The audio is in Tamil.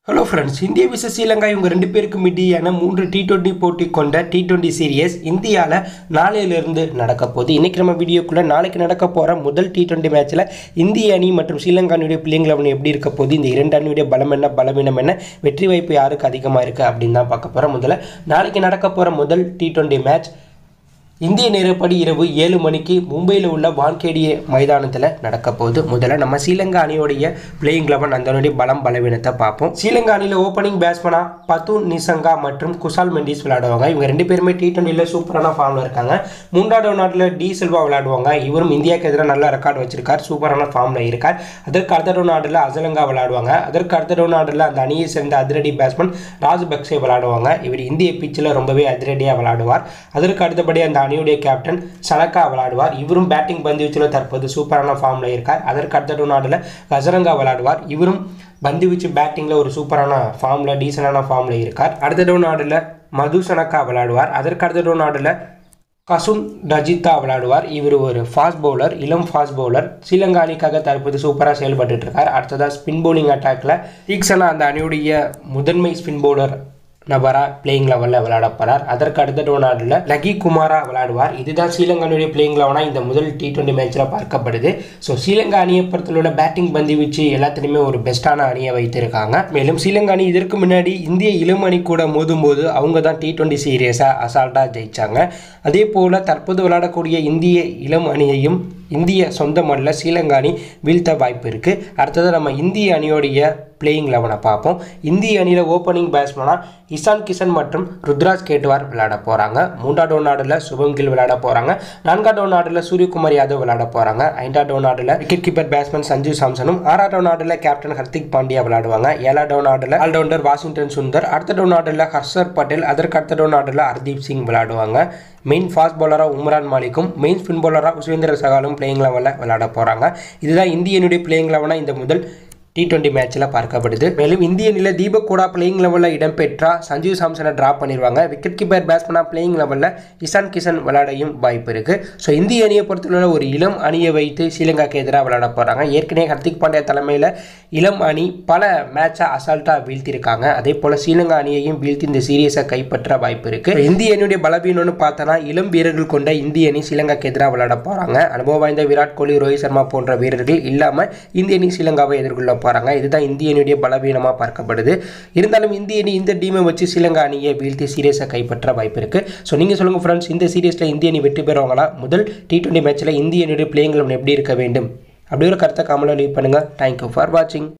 ஹலோ ஃப்ரெண்ட்ஸ் இந்திய விச ஸ்ரீலங்கா இவங்க ரெண்டு பேருக்கும் இடையான மூன்று டி டுவெண்ட்டி போட்டி கொண்ட டி டுவெண்ட்டி சீரியஸ் இந்தியாவில் நாளையிலிருந்து நடக்க போகுது இன்றைக்கி நம்ம வீடியோக்குள்ளே நாளைக்கு நடக்க போகிற முதல் டி டுவெண்ட்டி மேட்ச்சில் இந்திய அணி மற்றும் ஸ்ரீலங்கா அணியுடைய பிள்ளைங்கள் அவன் எப்படி இருக்க போகுது இந்த இரண்டு அணியுடைய பலம் என்ன பலவீனம் என்ன வெற்றி வாய்ப்பு யாருக்கு அதிகமாக இருக்குது அப்படின்னு தான் பார்க்க போகிறோம் முதல்ல நாளைக்கு நடக்க போகிற முதல் டி டுவெண்ட்டி மேட்ச் இந்திய நேரப்படி இரவு ஏழு மணிக்கு மும்பையில் உள்ள வான்கேடிய மைதானத்தில் நடக்க போகுது முதல்ல நம்ம ஸ்ரீலங்கா அணியோடைய பிளேயிங் லெவன் அதனுடைய பலம் பலவீனத்தை பார்ப்போம் ஸ்ரீலங்கா அணியில் ஓப்பனிங் பேட்ஸ்மனா பத்துன் நிசங்கா மற்றும் குசால் மெண்டிஸ் விளையாடுவாங்க இவங்க ரெண்டு பேருமே டி டுவெண்ட்டியில் சூப்பரான ஃபார்மில் இருக்காங்க மூன்றாவது நாட்டில் டி செல்வா விளையாடுவாங்க இவரும் இந்தியாவுக்கு எதிராக நல்ல ரெக்கார்டு வச்சிருக்கார் சூப்பரான ஃபார்மில் இருக்கார் அதற்கு அடுத்த நாட்டில் அசலங்கா விளையாடுவாங்க அதற்கு அடுத்த நாட்டில் அந்த அணியை சேர்ந்த அதிரடி பேட்ஸ்மேன் ராஜ்பக்சே விளையாடுவாங்க இவர் இந்திய பிச்சில் ரொம்பவே அதிரடியாக விளையாடுவார் அதற்கு அடுத்தபடி அந்த அணியுடைய கேப்டன் சனக்கா விளையாடுவார் இவரும் பேட்டிங் பந்து வீச்சில் தற்போது சூப்பரான ஃபார்மில் இருக்கார் அதற்கு அடுத்த நாட்டில் கசரங்கா விளையாடுவார் இவரும் பந்து வீச்சு பேட்டிங்கில் ஒரு சூப்பரான ஃபார்மில் டீசனான ஃபார்மில் இருக்கார் அடுத்த நாடில் மது சனக்கா விளையாடுவார் அதற்கு அடுத்த நாடில் கசுன் ரஜிதா விளையாடுவார் இவர் ஒரு ஃபாஸ்ட் பவுலர் இளம் ஃபாஸ்ட் பவுலர் ஸ்ரீலங்கா அணிக்காக தற்போது சூப்பராக செயல்பட்டு இருக்கார் அடுத்ததாக ஸ்பின் பவுலிங் அட்டாக்ல தீக்ஷனா அந்த அணியுடைய முதன்மை ஸ்பின் பவுலர் நபரா பிளேயிங் லெவலில் விளையாட போறார் அதற்கு அடுத்த டோனாடில் லகி குமாரா விளையாடுவார் இதுதான் ஸ்ரீலங்கானுடைய பிளேயிங் லெவனாக இந்த முதல் டி டுவெண்ட்டி மேட்ச்சில் பார்க்கப்படுது ஸோ ஸ்ரீலங்கா அணியை பொறுத்தவரை பேட்டிங் பந்து வச்சு எல்லாத்துலேயுமே ஒரு பெஸ்ட்டான அணியை வைத்திருக்காங்க மேலும் ஸ்ரீலங்கா அணி இதற்கு முன்னாடி இந்திய இளம் அணி கூட மோதும் போது அவங்க தான் டி டுவெண்ட்டி சீரியஸாக அசால்ட்டாக ஜெயிச்சாங்க அதே போல் தற்போது விளையாடக்கூடிய இந்திய இளம் அணியையும் இந்திய சொந்த மண்ணில் ஸ்ரீலங்கா அணி வீழ்த்த வாய்ப்பு இருக்குது அடுத்தது நம்ம இந்திய அணியோடைய பிளேயிங் லெவனை பார்ப்போம் இந்திய அணியில் ஓப்பனிங் பேட்ஸ்மனாக இசான் கிஷன் மற்றும் ருத்ராஜ் கேட்வார் விளையாட போகிறாங்க மூன்றாவது நாடில் சுபம் கில் விளையாட போகிறாங்க நான்காவது நாடில் சூரியகுமார் யாதவ் விளையாட போகிறாங்க ஐந்தாவது நாடில் விக்கெட் கீப்பர் பேட்ஸ்மேன் சஞ்சு சாம்சனும் ஆறாவது நாடில் கேப்டன் ஹர்திக் பாண்டியா விளையாடுவாங்க ஏழாவது நாடில் ஆல்ரவுண்டர் வாஷிங்டன் சுந்தர் அடுத்த நாடில் ஹர்ஷர் பட்டேல் அதற்கு அடுத்த நாடில் ஹர்தீப் சிங் விளையாடுவாங்க மெயின் ஃபாஸ்ட் பவுலராக உம்ரான் மாலிக்கும் மெயின் ஸ்பின் பவுலராக உஸ்வேந்திர சகாலும் பிளேயிங் லெவலில் விளையாட போகிறாங்க இதுதான் இந்தியனுடைய பிளேயிங் லெவனாக இந்த முதல் டி டுவெண்ட்டி மேட்ச்சில் பார்க்கப்படுது மேலும் இந்திய அணியில் தீபக் கூட பிளேயிங் லெவலில் இடம்பெற்றா சஞ்சீவ் சாம்சனை ட்ராப் பண்ணிடுவாங்க விக்கெட் கீப்பர் பேட்ஸ்மனாக பிளேயிங் லெவலில் இசான் கிஷன் விளையாடையும் வாய்ப்பு இருக்குது ஸோ இந்திய அணியை பொறுத்தவரை ஒரு இளம் அணியை வைத்து ஸ்ரீலங்காக்கு எதிராக விளையாட போகிறாங்க ஏற்கனவே ஹர்திக் பாண்டியா தலைமையில் இளம் அணி பல மேட்சை அசால்ட்டாக வீழ்த்திருக்காங்க அதே போல் ஸ்ரீலங்கா அணியையும் வீழ்த்தி இந்த சீரியஸை கைப்பற்ற வாய்ப்பு இருக்குது இந்திய அணியுடைய பலவீனம்னு பார்த்தோன்னா இளம் வீரர்கள் கொண்ட இந்திய அணி ஸ்ரீலங்காக்கு எதிராக விளையாட போகிறாங்க அனுபவம் வாய்ந்த விராட் கோலி ரோஹித் சர்மா போன்ற வீரர்கள் இல்லாமல் இந்திய அணி ஸ்ரீலங்காவை எதிர்கொள்ள போகிறாங்க இதுதான் இந்திய அணியுடைய பலவீனமாக பார்க்கப்படுது இருந்தாலும் இந்திய அணி இந்த டீமை வச்சு ஸ்ரீலங்கா அணியை வீழ்த்தி சீரியஸை கைப்பற்ற வாய்ப்பு இருக்குது ஸோ நீங்கள் சொல்லுங்கள் ஃப்ரெண்ட்ஸ் இந்த சீரியஸில் இந்திய அணி வெற்றி பெறுவாங்களா முதல் டி டுவெண்ட்டி மேட்ச்சில் இந்திய அணியுடைய பிளேயிங் எப்படி இருக்க வேண்டும் அப்படி ஒரு கருத்தை காமலாக லீவ் பண்ணுங்கள் தேங்க்யூ ஃபார் வாட்சிங்